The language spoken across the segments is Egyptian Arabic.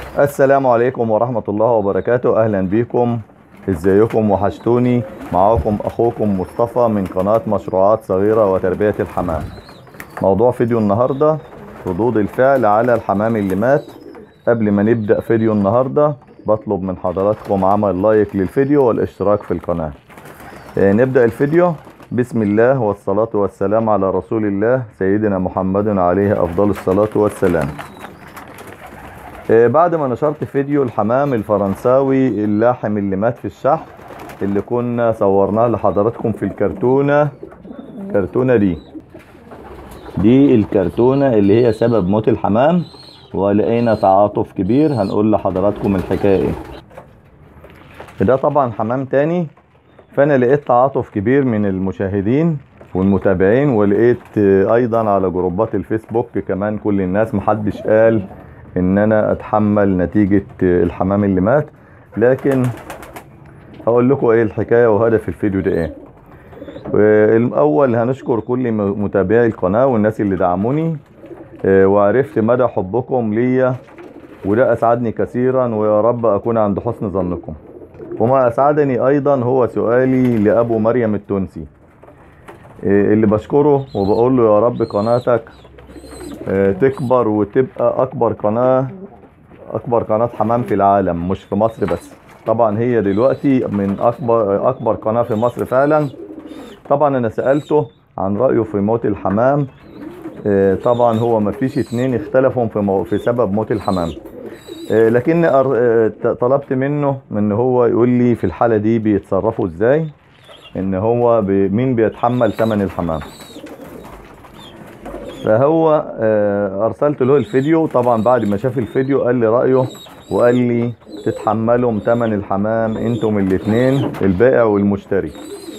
السلام عليكم ورحمة الله وبركاته أهلا بكم ازيكم وحشتوني معاكم أخوكم مصطفى من قناة مشروعات صغيرة وتربية الحمام موضوع فيديو النهاردة ردود الفعل على الحمام اللي مات قبل ما نبدأ فيديو النهاردة بطلب من حضراتكم عمل لايك للفيديو والاشتراك في القناة آه، نبدأ الفيديو بسم الله والصلاة والسلام على رسول الله سيدنا محمد عليه أفضل الصلاة والسلام آه، بعد ما نشرت فيديو الحمام الفرنساوي اللاحم اللي مات في الشحن اللي كنا صورناه لحضراتكم في الكرتونة كرتونة دي دي الكرتونة اللي هي سبب موت الحمام ولقينا تعاطف كبير هنقول لحضراتكم الحكاية ايه ده طبعا حمام تاني فانا لقيت تعاطف كبير من المشاهدين والمتابعين ولقيت آه، ايضا على جروبات الفيسبوك كمان كل الناس محدش قال ان انا اتحمل نتيجة آه، الحمام اللي مات لكن هقول لكم ايه الحكاية وهدف الفيديو ده ايه الاول هنشكر كل م- متابعي القناة والناس اللي دعموني آه، وعرفت مدى حبكم ليا وده اسعدني كثيرا ويا رب اكون عند حسن ظنكم وما اسعدني ايضا هو سؤالي لابو مريم التونسي آه، اللي بشكره وبقول له يا رب قناتك آه، تكبر وتبقى اكبر قناة اكبر قناة حمام في العالم مش في مصر بس طبعا هي دلوقتي من اكبر اكبر قناة في مصر فعلا طبعا انا سألته عن رأيه في موت الحمام آه، طبعا هو ما فيش اتنين اختلفوا في, مو... في سبب موت الحمام آه، لكن أر- آه، ت- طلبت منه ان هو يقول لي في الحالة دي بيتصرفوا ازاي ان هو ب... مين بيتحمل ثمن الحمام فهو آه، ارسلت له الفيديو طبعا بعد ما شاف الفيديو قال لي رأيه وقال لي تتحملوا ثمن الحمام انتم الاتنين البائع والمشتري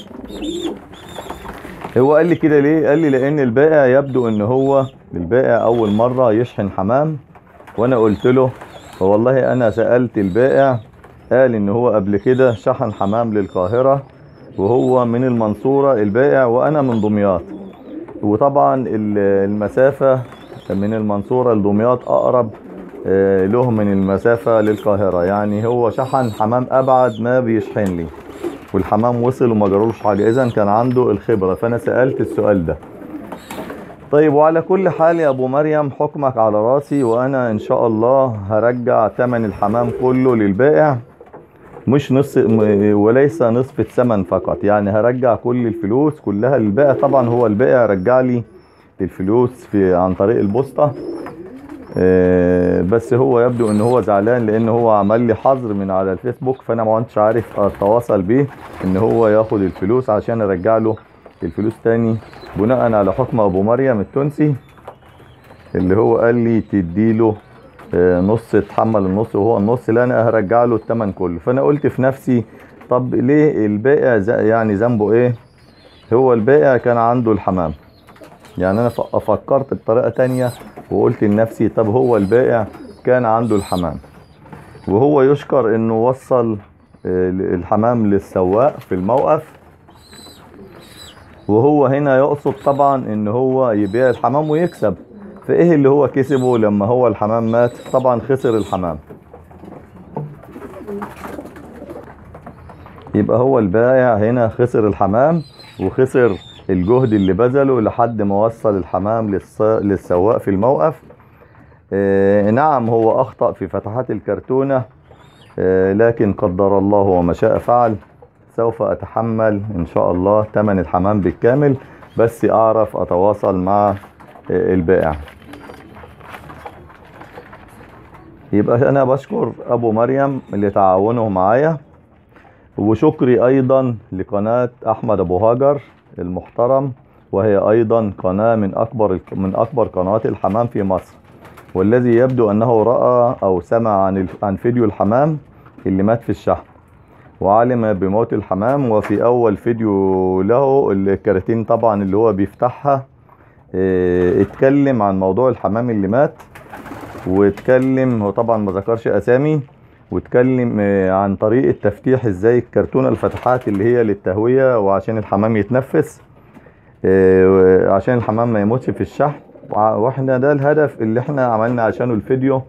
هو قال لي كده ليه قال لي لان البائع يبدو ان هو البائع اول مرة يشحن حمام وانا قلت له والله انا سألت البائع قال ان هو قبل كده شحن حمام للقاهرة وهو من المنصورة البائع وانا من دمياط وطبعا ال- المسافة من المنصورة لدمياط اقرب آه، له من المسافة للقاهرة يعني هو شحن حمام ابعد ما بيشحن لي والحمام وصل وما جرالوش حاجة اذا كان عنده الخبرة فانا سألت السؤال ده طيب وعلى كل حال يا ابو مريم حكمك على راسي وانا ان شاء الله هرجع ثمن الحمام كله للبائع مش نص م- وليس نصف الثمن فقط يعني هرجع كل الفلوس كلها للبائع طبعا هو البائع رجع لي الفلوس في عن طريق البوسطة آه، بس هو يبدو ان هو زعلان لان هو عمل لي حظر من على الفيسبوك فانا ما كنتش عارف اتواصل بيه ان هو ياخد الفلوس عشان ارجع له الفلوس تاني بناء على حكم ابو مريم التونسي اللي هو قال لي تديله آه، نص تحمل النص وهو النص لا انا هرجع له الثمن كله فانا قلت في نفسي طب ليه البائع ز- يعني ذنبه ايه هو البائع كان عنده الحمام يعني انا ف- فكرت بطريقة تانية وقلت لنفسي طب هو البائع كان عنده الحمام وهو يشكر انه وصل آه، الحمام للسواق في الموقف وهو هنا يقصد طبعا ان هو يبيع الحمام ويكسب فايه اللي هو كسبه لما هو الحمام مات طبعا خسر الحمام يبقى هو البائع هنا خسر الحمام وخسر الجهد اللي بذله لحد ما وصل الحمام للس- للسواق في الموقف آه، نعم هو اخطأ في فتحات الكرتونة آه، لكن قدر الله وما شاء فعل سوف اتحمل ان شاء الله ثمن الحمام بالكامل بس اعرف اتواصل مع آه، البائع يبقى انا بشكر ابو مريم لتعاونه معايا وشكري ايضا لقناة احمد ابو هاجر المحترم وهي ايضا قناة من اكبر من اكبر قنوات الحمام في مصر والذي يبدو انه رأى او سمع عن الف- عن فيديو الحمام اللي مات في الشحن وعلم بموت الحمام وفي اول فيديو له الكراتين طبعا اللي هو بيفتحها اه، اتكلم عن موضوع الحمام اللي مات واتكلم هو طبعا ما ذكرش اسامي واتكلم اه، عن طريقة تفتيح ازاي الكرتونة الفتحات اللي هي للتهوية وعشان الحمام يتنفس اه، عشان الحمام ما يموتش في الشحن وع- واحنا ده الهدف اللي احنا عملنا عشانه الفيديو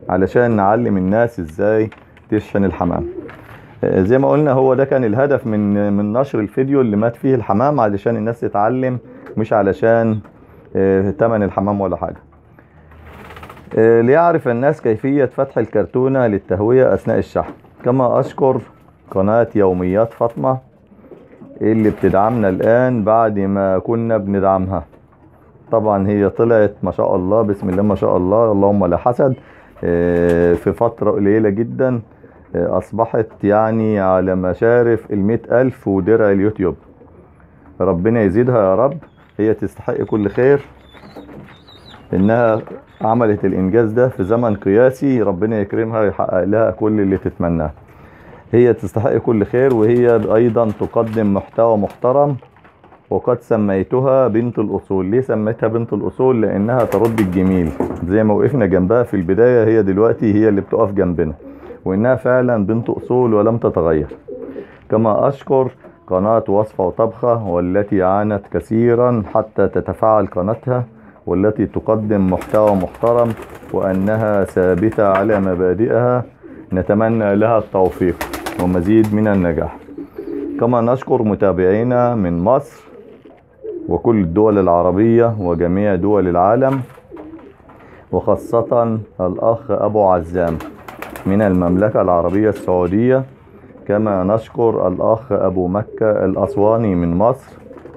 علشان نعلم الناس ازاي تشحن الحمام آه، زي ما قلنا هو ده كان الهدف من من نشر الفيديو اللي مات فيه الحمام علشان الناس تتعلم مش علشان آه، تمن الحمام ولا حاجة آه، ليعرف الناس كيفية فتح الكرتونة للتهوية أثناء الشحن كما أشكر قناة يوميات فاطمة اللي بتدعمنا الآن بعد ما كنا بندعمها طبعا هي طلعت ما شاء الله بسم الله ما شاء الله اللهم لا حسد آه، في فترة قليلة جدا آه، أصبحت يعني على مشارف المئة ألف ودرع اليوتيوب ربنا يزيدها يا رب هي تستحق كل خير إنها عملت الإنجاز ده في زمن قياسي ربنا يكرمها ويحقق لها كل اللي تتمناه هي تستحق كل خير وهي أيضا تقدم محتوى محترم وقد سميتها بنت الأصول ليه سميتها بنت الأصول لأنها ترد الجميل زي ما وقفنا جنبها في البداية هي دلوقتي هي اللي بتقف جنبنا وإنها فعلا بنت أصول ولم تتغير كما أشكر قناة وصفة وطبخة والتي عانت كثيرا حتى تتفاعل قناتها والتي تقدم محتوى محترم وأنها ثابتة على مبادئها نتمنى لها التوفيق ومزيد من النجاح كما نشكر متابعينا من مصر وكل الدول العربية وجميع دول العالم وخاصة الأخ أبو عزام من المملكة العربية السعودية كما نشكر الأخ أبو مكة الأسواني من مصر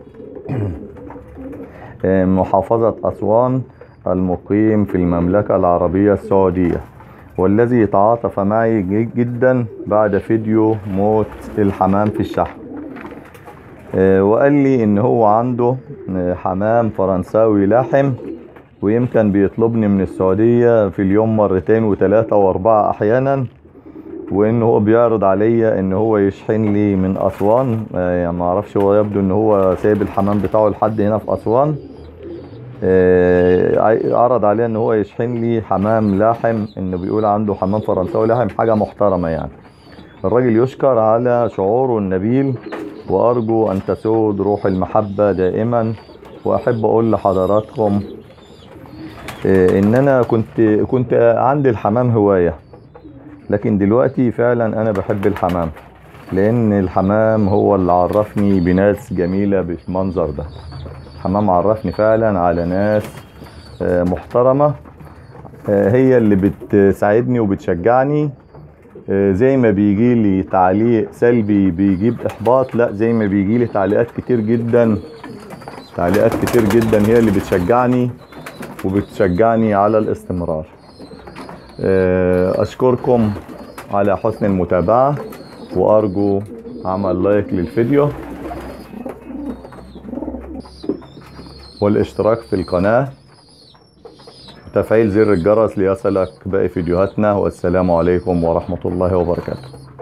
محافظة أسوان المقيم في المملكة العربية السعودية والذي تعاطف معي جدا بعد فيديو موت الحمام في الشحن آه، وقال لي ان هو عنده آه، حمام فرنساوي لاحم ويمكن بيطلبني من السعودية في اليوم مرتين وثلاثة واربعة احيانا وان هو بيعرض عليا ان هو يشحن لي من اسوان آه، يعني ما اعرفش هو يبدو ان هو سايب الحمام بتاعه لحد هنا في اسوان آه، عرض عليه ان هو يشحن لي حمام لاحم انه بيقول عنده حمام فرنساوي لاحم حاجة محترمة يعني الراجل يشكر على شعوره النبيل وارجو ان تسود روح المحبة دائما واحب اقول لحضراتكم آه، ان انا كنت كنت عندي الحمام هواية لكن دلوقتي فعلا انا بحب الحمام لان الحمام هو اللي عرفني بناس جميلة بالمنظر ده الحمام عرفني فعلا على ناس آه، محترمة آه، هي اللي بتساعدني وبتشجعني آه، زي ما بيجي لي تعليق سلبي بيجيب احباط لا زي ما بيجي لي تعليقات كتير جدا تعليقات كتير جدا هي اللي بتشجعني وبتشجعني على الاستمرار اشكركم على حسن المتابعة وارجو عمل لايك للفيديو والاشتراك في القناة وتفعيل زر الجرس ليصلك باقي فيديوهاتنا والسلام عليكم ورحمة الله وبركاته